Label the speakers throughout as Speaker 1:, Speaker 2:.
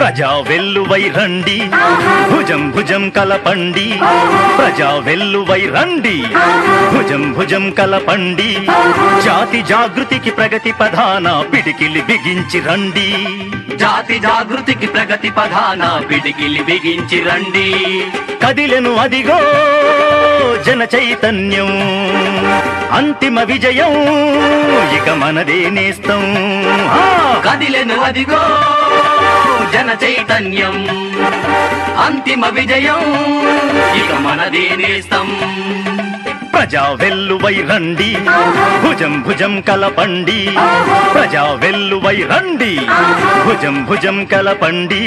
Speaker 1: ప్రజా వెల్లువై రండి భుజం భుజం కలపండి ప్రజా వెల్లువై రండి భుజం భుజం కలపండి జాతి జాగృతికి ప్రగతి ప్రధాన పిడికిలి బిగించి రండి
Speaker 2: జాతి జాగృతికి ప్రగతి ప్రధాన పిడికిలి బిగించి రండి
Speaker 1: కదిలెను అదిగో జన చైతన్యం అంతిమ విజయం ఇక మనదే నేస్తం ఆ!
Speaker 2: కదిలెను అదిగో జన చైతన్యం అంతిమ విజయం ఇక మనదే నేస్తం
Speaker 1: ప్రజా వెల్లువై రండి భుజం భుజం కలపండి ప్రజా వెల్లువై రండి భుజం భుజం కలపండి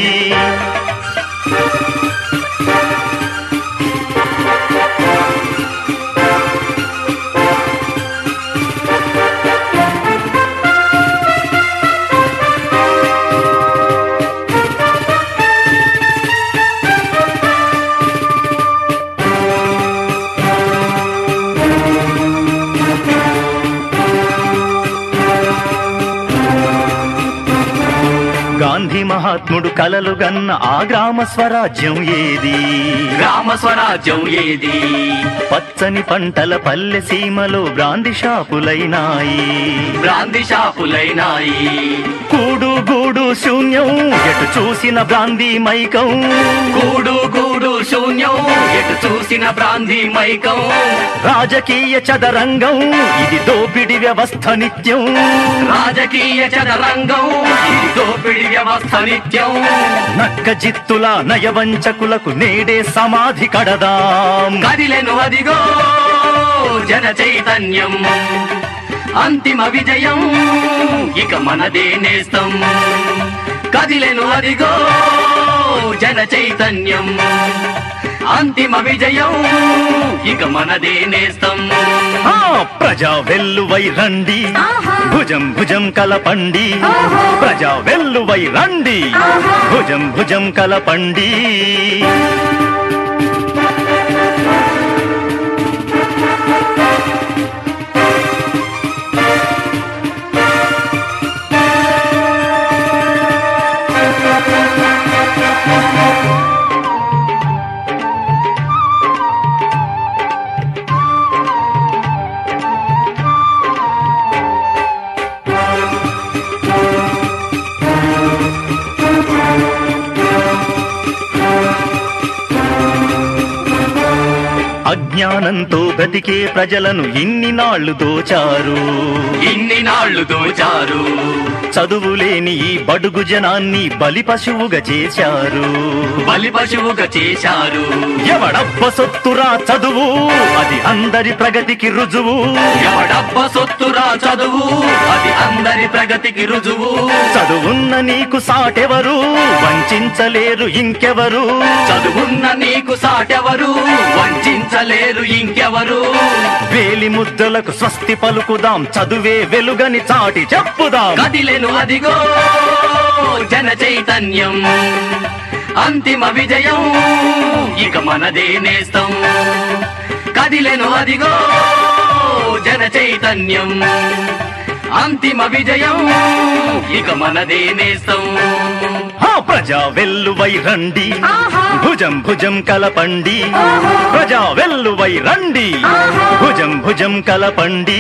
Speaker 1: గాంధీ మహాత్ముడు కలలు గన్న ఆ గ్రామ స్వరాజ్యం ఏది
Speaker 2: గ్రామ స్వరాజ్యం ఏది
Speaker 1: పచ్చని పంటల పల్లె సీమలో బ్రాంది షాపులైనాయి
Speaker 2: బ్రాంతి షాపులైనాయి
Speaker 1: కూడు గూడు శూన్యం ఎటు చూసిన బ్రాంది మైకం
Speaker 2: గూడు గూడు శూన్యం ఎటు చూసిన బ్రాంతి మైకం
Speaker 1: రాజకీయ చదరంగం ఇది దోపిడి వ్యవస్థ నిత్యం
Speaker 2: రాజకీయ చదరంగం ఇది దోపిడి వ్యవస్థ నిత్యం
Speaker 1: నక్క జిత్తుల నయవంచకులకు నేడే సమాధి కడదాం
Speaker 2: కదిలెను అదిగో జన చైతన్యం అంతిమ విజయం ఇక మనదే నేస్తం కదిలెను అదిగో జన చైతన్యం అంతిమ విజయం ఇక మనదే నేస్తం
Speaker 1: ఆ ప్రజా వెల్లువై రండి భుజం భుజం కలపండి ప్రజా వెల్లువై రండి భుజం భుజం కలపండి అజ్ఞానంతో బ్రతికే ప్రజలను ఇన్ని నాళ్లు దోచారు
Speaker 2: ఇన్ని నాళ్లు దోచారు
Speaker 1: చదువులేని ఈ బడుగు జనాన్ని బలి పశువుగా చేశారు
Speaker 2: బలి పశువుగా చేశారు
Speaker 1: ఎవడబ్బ సొత్తురా చదువు అది అందరి ప్రగతికి రుజువు
Speaker 2: ఎవడబ్బ సొత్తురా చదువు అది అందరి ప్రగతికి రుజువు
Speaker 1: చదువున్న నీకు సాటెవరు వంచలేరు ఇంకెవరు
Speaker 2: చదువున్న నీకు సాటెవరు వంచలేరు ఇంకెవరు
Speaker 1: వేలి ముద్దలకు స్వస్తి పలుకుదాం చదువే వెలుగని చాటి చెప్పుదాం
Speaker 2: కదిలెను అదిగో జన చైతన్యం అంతిమ విజయం ఇక మనదే నేస్తం కదిలెను అదిగో జన చైతన్యం అంతిమ విజయం ఇక మనదే నేస్తం
Speaker 1: ఆ ప్రజా వెల్లువై రండి భుజం భుజం కలపండి ప్రజా వెల్లువై రండి భుజం భుజం కలపండి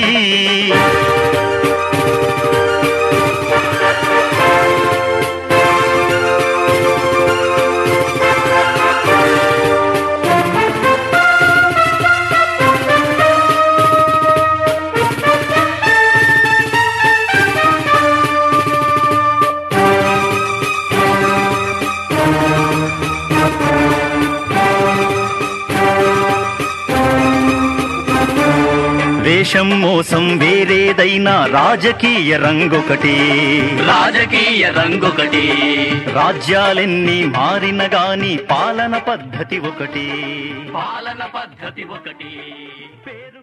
Speaker 1: వేషం మోసం వేరేదైనా రాజకీయ రంగొకటి
Speaker 2: రాజకీయ రంగొకటి
Speaker 1: రాజ్యాలెన్ని మారిన గాని పాలన పద్ధతి ఒకటి
Speaker 2: పాలన పద్ధతి ఒకటి
Speaker 1: పేరు